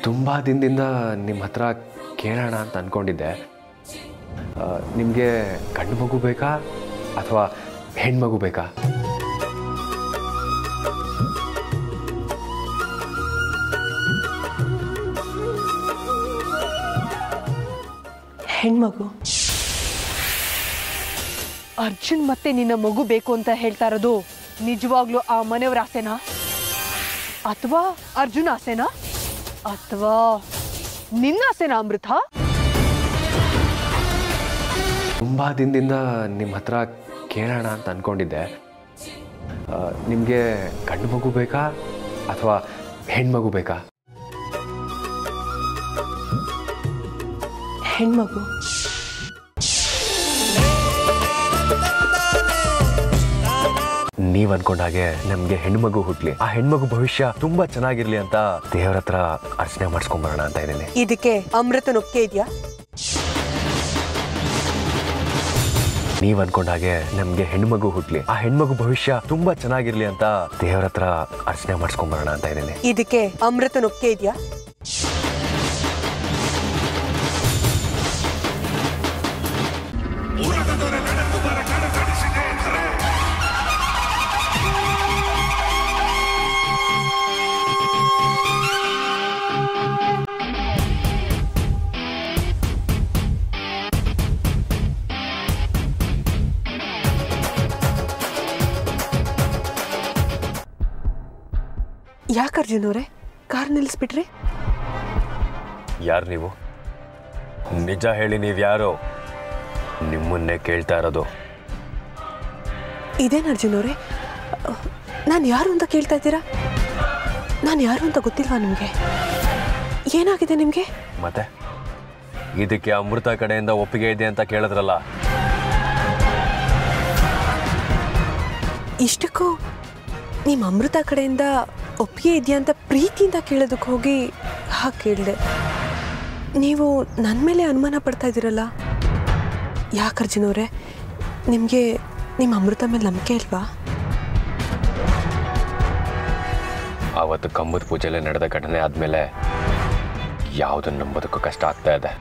ತುಂಬ ದಿನದಿಂದ ನಿಮ್ಮ ಹತ್ರ ಕೇಳೋಣ ಅಂತ ಅಂದ್ಕೊಂಡಿದ್ದೆ ನಿಮಗೆ ಗಂಡು ಮಗು ಬೇಕಾ ಅಥವಾ ಹೆಣ್ಮಗು ಬೇಕಾ ಹೆಣ್ಮಗು ಅರ್ಜುನ್ ಮತ್ತೆ ನಿನ್ನ ಮಗು ಬೇಕು ಅಂತ ಹೇಳ್ತಾ ಇರೋದು ನಿಜವಾಗ್ಲೂ ಆ ಮನೆಯವ್ರ ಆಸೆನಾ ಅಥವಾ ಅರ್ಜುನ್ ಆಸೆನಾ ಅಥವಾ ನಿನ್ನ ಆಸೆನಾ ಅಮೃತ ತುಂಬ ದಿನದಿಂದ ನಿಮ್ಮ ಹತ್ರ ಕೇಳೋಣ ಅಂತ ಅಂದ್ಕೊಂಡಿದ್ದೆ ನಿಮಗೆ ಗಂಡು ಮಗು ಬೇಕಾ ಅಥವಾ ಹೆಣ್ಮಗು ಬೇಕಾ ಹೆಣ್ಮಗು ನೀವ್ ಅನ್ಕೊಂಡ ಹಾಗೆ ನಮ್ಗೆ ಹೆಣ್ಮಗು ಹುಟ್ಲಿ ಆ ಹೆಣ್ಮಗು ಭವಿಷ್ಯ ತುಂಬಾ ಚೆನ್ನಾಗಿರ್ಲಿ ಅಂತ ದೇವ್ರ ಹತ್ರ ಅರ್ಚನೆ ಮಾಡಿಸ್ಕೊಂಬರೋಣ ಅಂತ ಇದ್ದೀನಿ ಇದಕ್ಕೆ ಅಮೃತನ ಒಪ್ಪಿಗೆ ಇದೆಯಾ ನೀವ್ ಅನ್ಕೊಂಡ ಹಾಗೆ ನಮ್ಗೆ ಹೆಣ್ಮಗು ಹುಟ್ಲಿ ಆ ಹೆಣ್ಮಗು ಭವಿಷ್ಯ ತುಂಬಾ ಚೆನ್ನಾಗಿರ್ಲಿ ಅಂತ ದೇವ್ರ ಹತ್ರ ಅರ್ಚನೆ ಮಾಡಿಸ್ಕೊಂಬರೋಣ ಅಂತ ಇದ್ದೀನಿ ಇದಕ್ಕೆ ಅಮೃತನ ಒಪ್ಪಿಗೆ ಇದೆಯಾ ಯಾಕೆ ಅರ್ಜುನ್ ಅವರೇ ಕಾರ್ ನಿಲ್ಲಿಸ್ಬಿಟ್ರಿ ಯಾರು ನೀವು ನಿಜ ಹೇಳಿ ನೀವ್ ಯಾರು ನಿಮ್ಮನ್ನೇ ಕೇಳ್ತಾ ಇರೋದು ಇದೇನು ಅರ್ಜುನ್ ಅವರೇ ನಾನು ಯಾರು ಅಂತ ಕೇಳ್ತಾ ಇದ್ದೀರಾ ನಾನು ಯಾರು ಅಂತ ಗೊತ್ತಿಲ್ವಾ ನಿಮಗೆ ಏನಾಗಿದೆ ನಿಮಗೆ ಮತ್ತೆ ಇದಕ್ಕೆ ಅಮೃತ ಕಡೆಯಿಂದ ಒಪ್ಪಿಗೆ ಇದೆ ಅಂತ ಕೇಳಿದ್ರಲ್ಲ ಇಷ್ಟಕ್ಕೂ ನಿಮ್ಮ ಅಮೃತ ಕಡೆಯಿಂದ ಒಪ್ಪಿಗೆ ಇದೆಯಾ ಅಂತ ಪ್ರೀತಿಯಿಂದ ಕೇಳೋದಕ್ಕೆ ಹೋಗಿ ಹಾಗೆ ಕೇಳಿದೆ ನೀವು ನನ್ನ ಮೇಲೆ ಅನುಮಾನ ಪಡ್ತಾ ಇದ್ದೀರಲ್ಲ ಯಾಕೆ ಅರ್ಜುನ್ ಅವರೇ ನಿಮಗೆ ನಿಮ್ಮ ಅಮೃತ ಮೇಲೆ ನಂಬಿಕೆ ಇಲ್ವಾ ಆವತ್ತು ಕಂಬದ ಪೂಜೆಲೆ ನಡೆದ ಘಟನೆ ಆದ್ಮೇಲೆ ಯಾವುದನ್ನು ನಂಬೋದಕ್ಕೂ ಕಷ್ಟ ಆಗ್ತಾ ಇದೆ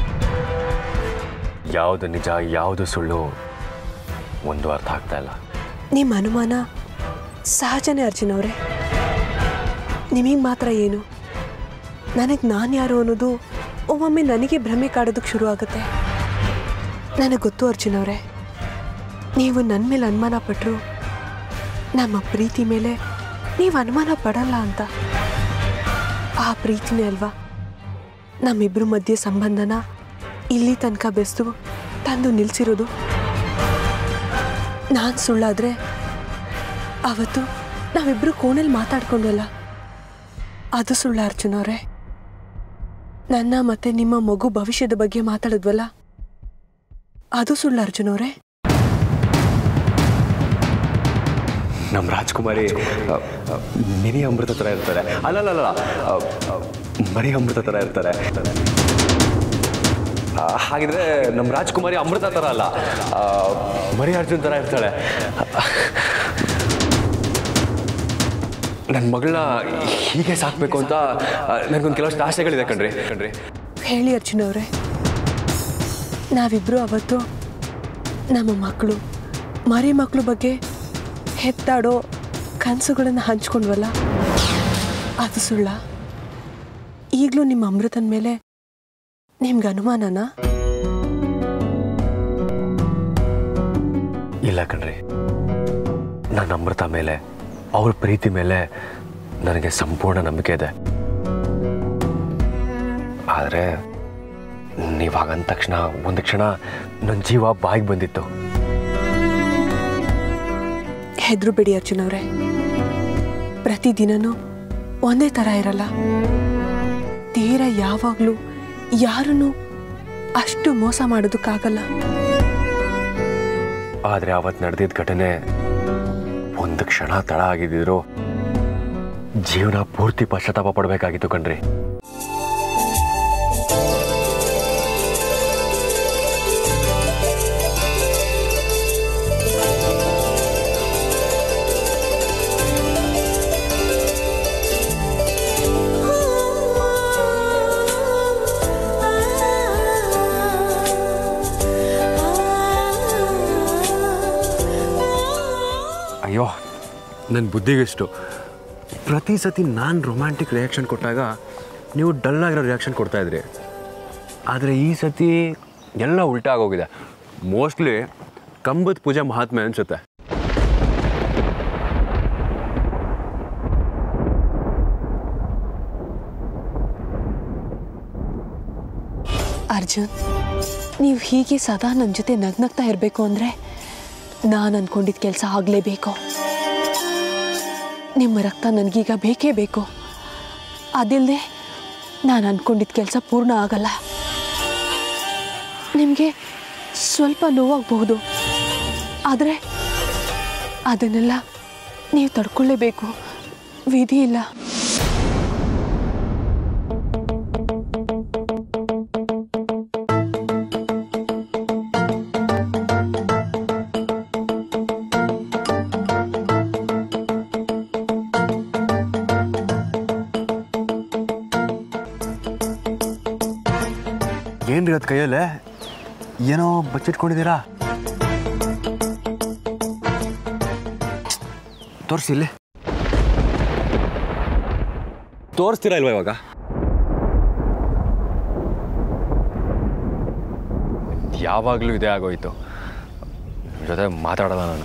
ಯಾವುದು ನಿಜ ಯಾವುದು ಸುಳ್ಳು ಒಂದು ಅರ್ಥ ಆಗ್ತಾ ಇಲ್ಲ ನಿಮ್ಮ ಅನುಮಾನ ಸಹಜನೇ ಅರ್ಜುನ್ ಅವರೇ ನಿಮಗೆ ಮಾತ್ರ ಏನು ನನಗೆ ನಾನು ಯಾರು ಅನ್ನೋದು ಒಮ್ಮೊಮ್ಮೆ ನನಗೆ ಭ್ರಮೆ ಕಾಡೋದಕ್ಕೆ ಶುರು ಆಗುತ್ತೆ ನನಗೆ ಗೊತ್ತು ಅರ್ಜುನ್ ಅವರೇ ನೀವು ನನ್ನ ಮೇಲೆ ಅನುಮಾನ ಪಟ್ಟರು ನಮ್ಮ ಪ್ರೀತಿ ಮೇಲೆ ನೀವು ಅನುಮಾನ ಪಡಲ್ಲ ಅಂತ ಆ ಪ್ರೀತಿನೇ ಅಲ್ವಾ ನಮ್ಮಿಬ್ಬರ ಮಧ್ಯೆ ಸಂಬಂಧನ ಇಲ್ಲಿ ತನಕ ಬೆಳೆದು ತಂದು ನಿಲ್ಲಿಸಿರೋದು ನಾನು ಸುಳ್ಳಾದ್ರೆ ಅವತ್ತು ನಾವಿಬ್ರು ಕೋಣಲ್ಲಿ ಮಾತಾಡ್ಕೊಂಡಲ್ಲ ಅದು ಸುಳ್ಳ ಅರ್ಜುನ್ ಅವರೇ ನನ್ನ ಮತ್ತೆ ನಿಮ್ಮ ಮಗು ಭವಿಷ್ಯದ ಬಗ್ಗೆ ಮಾತಾಡಿದ್ವಲ್ಲ ಅದು ಸುಳ್ಳ ಅರ್ಜುನ್ ಅವರೇ ನಮ್ಮ ರಾಜ್ಕುಮಾರಿ ಅ, ಅ, ಮಿನಿ ಅಮೃತ ಥರ ಇರ್ತಾರೆ ಅಲ್ಲಲ್ಲ ಮರಿ ಅಮೃತ ಥರ ಇರ್ತಾರೆ ಆ, ಹಾಗಿದ್ರೆ ನಮ್ಮ ರಾಜ್ಕುಮಾರಿ ಅಮೃತ ಥರ ಅಲ್ಲ ಆ, ಮರಿ ಅರ್ಜುನ್ ಥರ ಇರ್ತಾಳೆ ನನ್ನ ಮಗಳನ್ನ ಹೀಗೆ ಸಾಕಬೇಕು ಅಂತ ನನಗೊಂದು ಕೆಲವಷ್ಟು ಆಸೆಗಳಿದೆ ಕಣ್ರಿ ಕಣ್ರಿ ಹೇಳಿ ಅರ್ಜುನ್ ಅವರೇ ನಾವಿಬ್ರು ಅವತ್ತು ನಮ್ಮ ಮಕ್ಕಳು ಮರಿ ಮಕ್ಕಳು ಬಗ್ಗೆ ಹೆತ್ತಾಡೋ ಕನಸುಗಳನ್ನು ಹಂಚ್ಕೊಂಡ್ವಲ್ಲ ಅದು ಸುಳ್ಳ ಈಗಲೂ ನಿಮ್ಮ ಅಮೃತನ ಮೇಲೆ ನಿಮ್ಗೆ ಅನುಮಾನನಾ ಇಲ್ಲ ಕಣ್ರಿ ನನ್ನ ಅಮೃತ ಮೇಲೆ ಅವ್ರ ಪ್ರೀತಿ ಮೇಲೆ ನನಗೆ ಸಂಪೂರ್ಣ ನಂಬಿಕೆ ಇದೆ ಆದರೆ ನೀವು ಹಾಗಂದ ತಕ್ಷಣ ಒಂದು ಕ್ಷಣ ನನ್ನ ಜೀವ ಬಾಯಿಗೆ ಬಂದಿತ್ತು ಹೆದ್ರು ಬಿಡಿ ಅರ್ಜುನ್ ಅವರೇ ಪ್ರತಿದಿನನೂ ಒಂದೇ ಥರ ಇರಲ್ಲ ತೀರ ಯಾವಾಗಲೂ ಯಾರನ್ನು ಅಷ್ಟು ಮೋಸ ಮಾಡೋದಕ್ಕಾಗಲ್ಲ ಆದರೆ ಅವತ್ತು ನಡೆದಿದ್ದ ಘಟನೆ ಒಂದು ಕ್ಷಣ ತಡ ಆಗಿದ್ದಿದ್ರು ಜೀವನ ಪೂರ್ತಿ ಪಶ್ಚಾತ್ತಾಪ ಪಡಬೇಕಾಗಿತ್ತು ಕಣ್ರಿ ಅಯ್ಯೋ ನನ್ನ ಬುದ್ಧಿಗೆಷ್ಟು ಪ್ರತಿ ಸತಿ ನಾನು ರೊಮ್ಯಾಂಟಿಕ್ ರಿಯಾಕ್ಷನ್ ಕೊಟ್ಟಾಗ ನೀವು ಡಲ್ ಆಗಿರೋ ರಿಯಾಕ್ಷನ್ ಕೊಡ್ತಾಯಿದ್ರಿ ಆದರೆ ಈ ಸತಿ ಎಲ್ಲ ಉಲ್ಟಾ ಆಗೋಗಿದೆ ಮೋಸ್ಟ್ಲಿ ಕಂಬದ ಪೂಜೆ ಮಹಾತ್ಮೆ ಅನಿಸುತ್ತೆ ಅರ್ಜುನ್ ನೀವು ಹೀಗೆ ಸದಾ ನನ್ನ ಜೊತೆ ನಗ್ನಗ್ತಾ ಇರಬೇಕು ಅಂದರೆ ನಾನು ಅಂದ್ಕೊಂಡಿದ್ದ ಕೆಲಸ ಆಗಲೇಬೇಕು ನಿಮ್ಮ ರಕ್ತ ನನಗೀಗ ಬೇಕೇ ಬೇಕು ಅದಿಲ್ಲದೆ ನಾನು ಅಂದ್ಕೊಂಡಿದ್ದ ಕೆಲಸ ಪೂರ್ಣ ಆಗಲ್ಲ ನಿಮಗೆ ಸ್ವಲ್ಪ ನೋವಾಗಬಹುದು ಆದರೆ ಅದನ್ನೆಲ್ಲ ನೀವು ತಡ್ಕೊಳ್ಳೇಬೇಕು ವಿಧಿ ಇಲ್ಲ ಏನ್ರಿ ಅದು ಕೈಯಲ್ಲೇ ಏನೋ ಬಚ್ಚಿಟ್ಕೊಂಡಿದ್ದೀರಾ ತೋರಿಸಿ ಇಲ್ಲಿ ತೋರಿಸ್ತೀರಾ ಇಲ್ವಾ ಇವಾಗ ಯಾವಾಗಲೂ ಇದೇ ಆಗೋಯ್ತು ನಿಮ್ ಜೊತೆ ಮಾತಾಡಲ್ಲ ನಾನು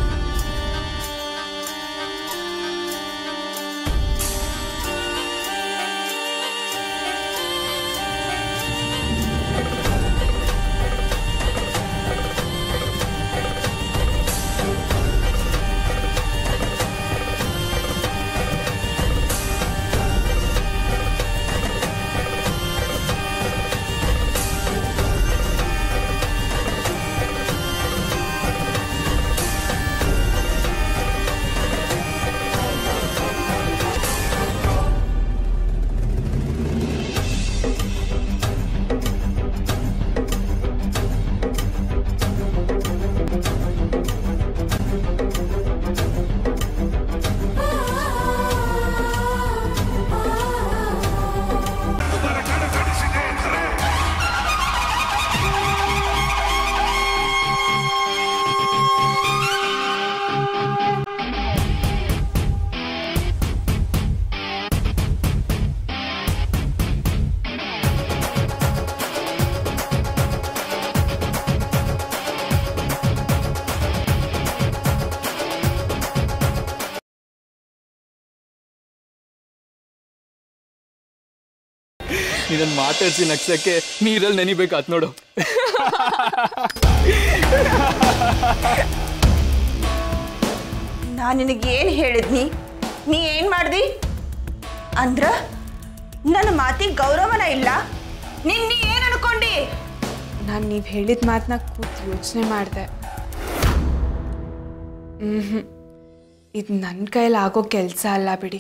ಇದನ್ನ ಮಾತಾಡ್ಸಿ ನಗ್ಸಕ್ಕೆ ನೀರಲ್ಲಿ ನೆನಿಬೇಕಾತ್ ನೋಡು ನಾನು ನಿನಗೆ ಏನು ಹೇಳಿದ್ನಿ ನೀ ಏನು ಮಾಡ್ದಿ ಅಂದ್ರ ನನ್ನ ಮಾತಿಗೆ ಗೌರವನ ಇಲ್ಲ ನಿನ್ನ ನೀ ಏನು ಅನ್ಕೊಂಡಿ ನಾನು ನೀವು ಹೇಳಿದ ಮಾತನ್ನ ಕೂತು ಯೋಚನೆ ಮಾಡಿದೆ ಹ್ಞೂ ಇದು ನನ್ನ ಕೈಯಲ್ಲಿ ಆಗೋ ಕೆಲಸ ಅಲ್ಲ ಬಿಡಿ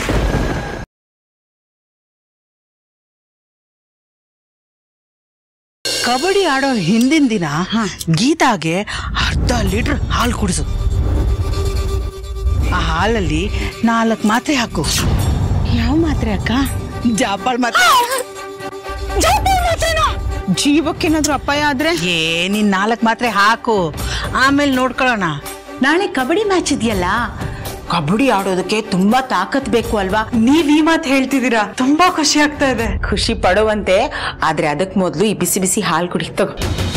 ಕಬಡ್ಡಿ ಆಡೋ ಹಿಂದಿನ ದಿನ ಗೀತಾಗೆ ಅರ್ಧ ಲೀಟರ್ ಹಾಲು ಕುಡಿಸು ಆ ಹಾಲಲ್ಲಿ ನಾಲ್ಕು ಮಾತ್ರೆ ಹಾಕು ಯಾವ ಮಾತ್ರೆ ಅಕ್ಕ ಜಾಪಾಳ್ ಮಾತ್ರೆ ಜೀವಕ್ಕೇನಾದ್ರೂ ಅಪಾಯ ಆದ್ರೆ ಏ ನೀನ್ ನಾಲ್ಕು ಮಾತ್ರೆ ಹಾಕು ಆಮೇಲೆ ನೋಡ್ಕೊಳ್ಳೋಣ ನಾಳೆ ಕಬಡ್ಡಿ ಮ್ಯಾಚ್ ಇದೆಯಲ್ಲ ಕಬಡ್ಡಿ ಆಡೋದಕ್ಕೆ ತುಂಬಾ ತಾಕತ್ ಬೇಕು ಅಲ್ವಾ ನೀವ್ ಈ ಮಾತು ಹೇಳ್ತಿದ್ದೀರಾ ತುಂಬಾ ಖುಷಿ ಆಗ್ತಾ ಇದೆ ಖುಷಿ ಪಡುವಂತೆ ಆದ್ರೆ ಅದಕ್ ಮೊದ್ಲು ಈ ಬಿಸಿ ಬಿಸಿ ಹಾಲು ಕುಡಿ ತಗೋ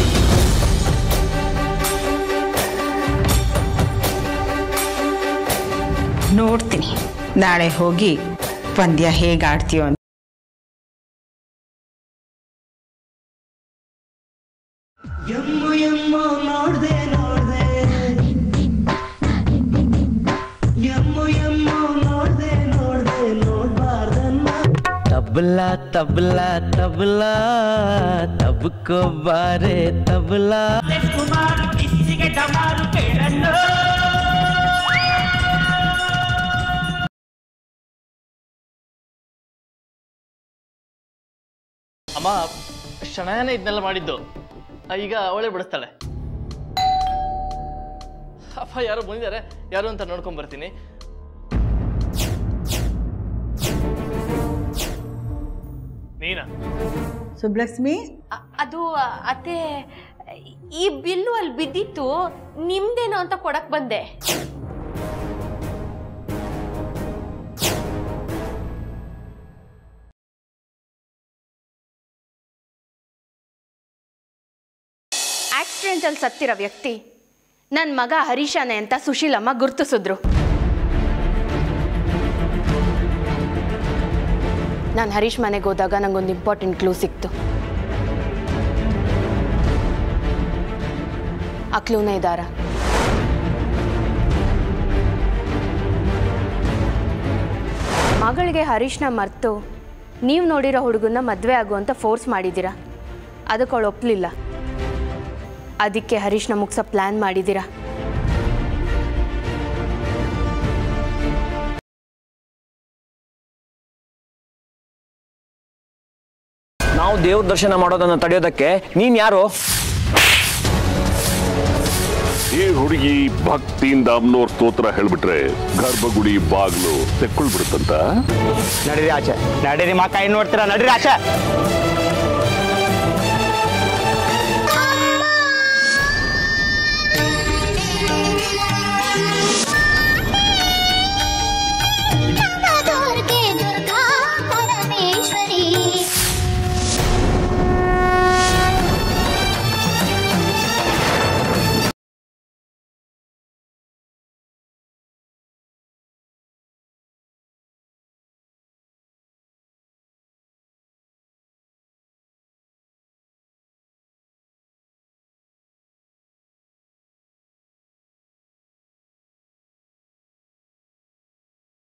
ನೋಡ್ತೀನಿ ನಾಳೆ ಹೋಗಿ ಪಂದ್ಯ ಹೇಗ್ ಆಡ್ತೀಯೋ ಅಂತ तबला तबला तबला तबको बारे तबला ಅಮ್ಮ ಶನಯನ ಇದನ್ನೆಲ್ಲ ಮಾಡಿದ್ದು ಆ, ಈಗ ಅವಳೇ ಬಿಡಿಸ್ತಾಳೆ ಅಪ್ಪ ಯಾರೋ ಬಂದಿದ್ದಾರೆ ಯಾರು ಅಂತ ನೋಡ್ಕೊಂಡ್ ಬರ್ತೀನಿ ನೀನಾ ಸುಬ್ಲಕ್ಷ್ಮಿ ಅದು ಅತ್ತೆ ಈ ಬಿಲ್ಲು ಅಲ್ಲಿ ಬಿದ್ದಿತ್ತು ನಿಮ್ದೇನೋ ಅಂತ ಕೊಡಕ್ ಬಂದೆ ಆಕ್ಸಿಡೆಂಟಲ್ಲಿ ಸತ್ತಿರೋ ವ್ಯಕ್ತಿ ನನ್ನ ಮಗ ಹರೀಶಾನೆ ಅಂತ ಸುಶೀಲಮ್ಮ ಗುರ್ತಿಸಿದ್ರು ನಾನು ಹರೀಶ್ ಮನೆಗೆ ಹೋದಾಗ ನಂಗೊಂದು ಇಂಪಾರ್ಟೆಂಟ್ ಕ್ಲೂ ಸಿಕ್ತು ಆ ಕ್ಲೂನೇ ಇದಾರ ಮಗಳಿಗೆ ಹರೀಶ್ನ ಮರ್ತು ನೀವು ನೋಡಿರೋ ಹುಡುಗನ್ನ ಮದುವೆ ಆಗುವಂತ ಫೋರ್ಸ್ ಮಾಡಿದ್ದೀರಾ ಅದಕ್ಕೆ ಅವಳು ಒಪ್ಪಲಿಲ್ಲ ಅದಕ್ಕೆ ಹರೀಶ್ನ ಮುಗ್ಸೋ ಪ್ಲ್ಯಾನ್ ಮಾಡಿದ್ದೀರಾ ನಾವು ದೇವ್ರ ದರ್ಶನ ಮಾಡೋದನ್ನ ತಡೆಯೋದಕ್ಕೆ ನೀನ್ ಯಾರು ಈ ಹುಡುಗಿ ಭಕ್ತಿಯಿಂದ ಅಮ್ನೋರ್ ಸ್ತೋತ್ರ ಹೇಳ್ಬಿಟ್ರೆ ಗರ್ಭಗುಡಿ ಬಾಗ್ಲು ತೆಕ್ಕೊಳ್ಬಿಡುತ್ತಂತ ನಡೀರಿ ಆಚೆ ನಡೀರಿ ಮಕ್ಕ ಏನ್ ನೋಡ್ತೀರಾ ನಡೀರಿ ಆಚೆ